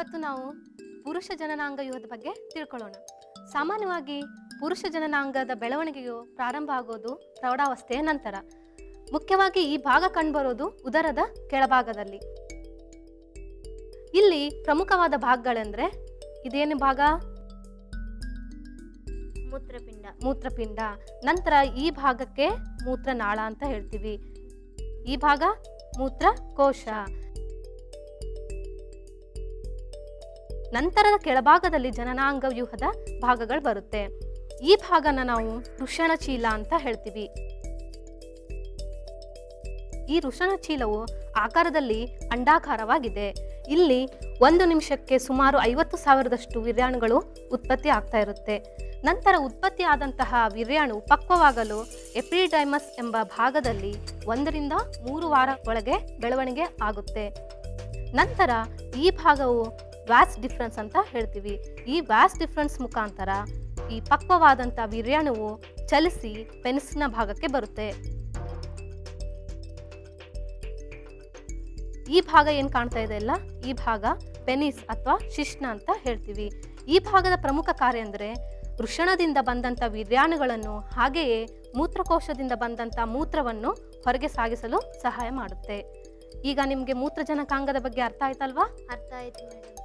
ಇವತ್ತು ನಾವು ಪುರುಷ ಜನನಾಂಗವ್ಯೂಹದ ಬಗ್ಗೆ ತಿಳ್ಕೊಳ್ಳೋಣ ಸಾಮಾನ್ಯವಾಗಿ ಪುರುಷ ಜನನಾಂಗದ ಬೆಳವಣಿಗೆಯು ಪ್ರಾರಂಭ ಆಗೋದು ಪ್ರೌಢಾವಸ್ಥೆಯ ನಂತರ ಮುಖ್ಯವಾಗಿ ಈ ಭಾಗ ಕಂಡುಬರೋದು ಉದರದ ಕೆಳಭಾಗದಲ್ಲಿ ಇಲ್ಲಿ ಪ್ರಮುಖವಾದ ಭಾಗಗಳೆಂದ್ರೆ ಇದೇನು ಭಾಗ ಮೂತ್ರಪಿಂಡ ಮೂತ್ರಪಿಂಡ ನಂತರ ಈ ಭಾಗಕ್ಕೆ ಮೂತ್ರನಾಳ ಅಂತ ಹೇಳ್ತೀವಿ ಈ ಭಾಗ ಮೂತ್ರಕೋಶ ನಂತರದ ಕೆಳಭಾಗದಲ್ಲಿ ಜನನಾಂಗ ವ್ಯೂಹದ ಭಾಗಗಳು ಬರುತ್ತೆ ಈ ಭಾಗನ ನಾವು ವೃಷಣಚೀಲ ಅಂತ ಹೇಳ್ತೀವಿ ಈ ವೃಷಣಚೀಲವು ಆಕಾರದಲ್ಲಿ ಅಂಡಾಕಾರವಾಗಿದೆ ಇಲ್ಲಿ ಒಂದು ನಿಮಿಷಕ್ಕೆ ಸುಮಾರು ಐವತ್ತು ಸಾವಿರದಷ್ಟು ವೀರ್ಯಾಣುಗಳು ಉತ್ಪತ್ತಿ ಆಗ್ತಾ ಇರುತ್ತೆ ನಂತರ ಉತ್ಪತ್ತಿ ಆದಂತಹ ವೀರ್ಯಾಣು ಪಕ್ವವಾಗಲು ಎಪಿಡೈಮಸ್ ಎಂಬ ಭಾಗದಲ್ಲಿ ಒಂದರಿಂದ ಮೂರು ವಾರ ಒಳಗೆ ಬೆಳವಣಿಗೆ ಆಗುತ್ತೆ ನಂತರ ಈ ಭಾಗವು ವ್ಯಾಸ್ ಡಿಫ್ರೆನ್ಸ್ ಅಂತ ಹೇಳ್ತೀವಿ ಈ ವ್ಯಾಸ್ ಡಿಫ್ರೆನ್ಸ್ ಮುಖಾಂತರ ಈ ಪಕ್ವವಾದಂಥ ವೀರ್ಯಾಣುವು ಚಲಿಸಿ ಪೆನಿಸ್ನ ಭಾಗಕ್ಕೆ ಬರುತ್ತೆ ಈ ಭಾಗ ಏನು ಕಾಣ್ತಾ ಇದೆ ಅಲ್ಲ ಈ ಭಾಗ ಪೆನಿಸ್ ಅಥವಾ ಶಿಶ್ನ ಅಂತ ಹೇಳ್ತೀವಿ ಈ ಭಾಗದ ಪ್ರಮುಖ ಕಾರ್ಯ ಅಂದರೆ ವೃಷಣದಿಂದ ಬಂದಂಥ ವೀರ್ಯಾಣುಗಳನ್ನು ಹಾಗೆಯೇ ಮೂತ್ರಕೋಶದಿಂದ ಬಂದಂಥ ಮೂತ್ರವನ್ನು ಹೊರಗೆ ಸಾಗಿಸಲು ಸಹಾಯ ಮಾಡುತ್ತೆ ಈಗ ನಿಮಗೆ ಮೂತ್ರಜನಕಾಂಗದ ಬಗ್ಗೆ ಅರ್ಥ ಆಯ್ತಲ್ವಾ ಅರ್ಥ ಆಯ್ತು ಮೇಡಮ್